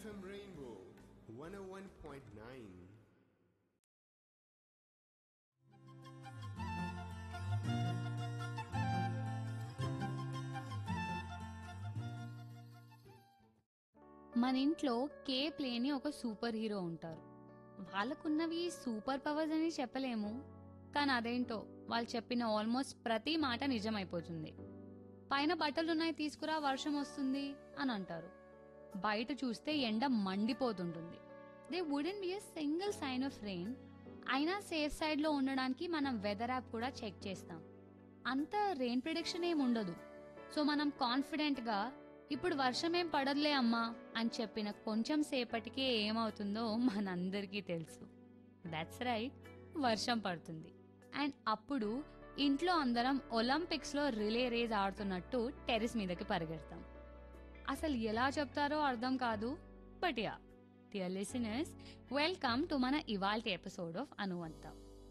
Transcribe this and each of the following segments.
FM Rainbow 101.9. మన ఇంట్లో Cape లేని ఒక సూపర్ హీరో ఉంటారు వాళ్ళకున్నవి సూపర్ పవర్స్ అని చెప్పలేము కానీ అదేంటో వాళ్ళు చెప్పిన ఆల్మోస్ట్ ప్రతి మాట నిజమైపోతుంది పైన బట్టలున్నాయి తీసుకురా వర్షం వస్తుంది అని అంటారు బయట చూస్తే ఎండ మండిపోతుంటుంది there wouldn't be a single sign of rain అయినా సేఫ్ సైడ్ లో ఉండడానికి మనం వెదర్ యాప్ కూడా చెక్ చేస్తాం అంత రెయిన్ ప్రిడిక్షన్ ఏం ఉండదు సో మనం కాన్ఫిడెంట్ గా ఇప్పుడు వర్షం ఏం పడదులే అమ్మా అని చెప్పిన కొంచెం సేపటికే ఏమవుతుందో మనందరికీ తెలుసు దట్స్ రైట్ వర్షం పడుతుంది అండ్ అప్పుడు ఇంట్లో అందరం ఒలింపిక్స్ లో రిలే రేస్ ఆడుతున్నట్టు టెరెస్ మీదకి పరిగెడతాం అసలు ఎలా చెప్తారో అర్థం కాదు but yeah dear listeners welcome to మన ఇవాల్టి ఎపిసోడ్ ఆఫ్ అనువంత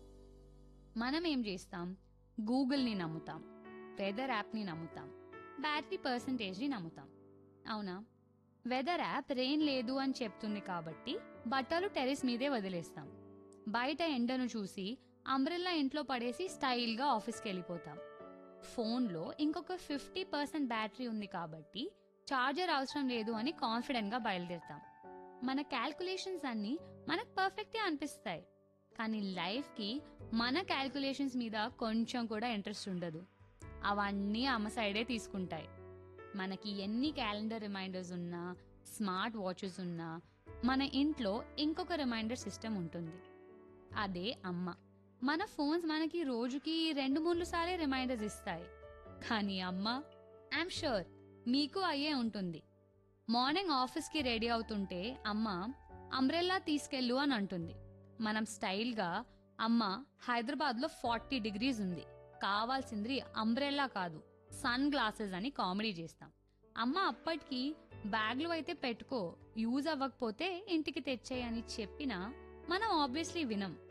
మనం ఏం చేస్తాం గూగుల్ని నమ్ముతాం వెదర్ యాప్ని నమ్ముతాం బ్యాటరీ పర్సంటేజ్ని నమ్ముతాం అవునా వెదర్ యాప్ రెయిన్ లేదు అని చెప్తుంది కాబట్టి బట్టలు టెరెస్ మీదే వదిలేస్తాం బయట ఎండను చూసి అంబ్రెల్లా ఇంట్లో పడేసి స్టైల్గా ఆఫీస్కి వెళ్ళిపోతాం ఫోన్లో ఇంకొక ఫిఫ్టీ పర్సెంట్ బ్యాటరీ ఉంది కాబట్టి చార్జర్ అవసరం లేదు అని కాన్ఫిడెంట్గా బయలుదేరుతాం మన క్యాల్కులేషన్స్ అన్నీ మనకు పర్ఫెక్టే అనిపిస్తాయి కానీ లైఫ్కి మన క్యాల్కులేషన్స్ మీద కొంచెం కూడా ఇంట్రెస్ట్ ఉండదు అవన్నీ అమ్మ సైడే తీసుకుంటాయి మనకి ఎన్ని క్యాలెండర్ రిమైండర్స్ ఉన్నా స్మార్ట్ వాచెస్ ఉన్నా మన ఇంట్లో ఇంకొక రిమైండర్ సిస్టమ్ ఉంటుంది అదే అమ్మ మన ఫోన్స్ మనకి రోజుకి రెండు మూడు సార్లే రిమైండర్స్ ఇస్తాయి కానీ అమ్మ ఐఎమ్ షూర్ మీకు అయ్యే ఉంటుంది మార్నింగ్ ఆఫీస్కి రెడీ అవుతుంటే అమ్మ అంబ్రెల్లా తీసుకెళ్ళు అని అంటుంది మనం స్టైల్గా అమ్మ హైదరాబాద్లో ఫార్టీ డిగ్రీస్ ఉంది కావాల్సింది అంబ్రెల్లా కాదు సన్ గ్లాసెస్ అని కామెడీ చేస్తాం అమ్మ అప్పటికి బ్యాగ్లో అయితే పెట్టుకో యూజ్ అవ్వకపోతే ఇంటికి తెచ్చేయని చెప్పినా మనం ఆబ్వియస్లీ వినం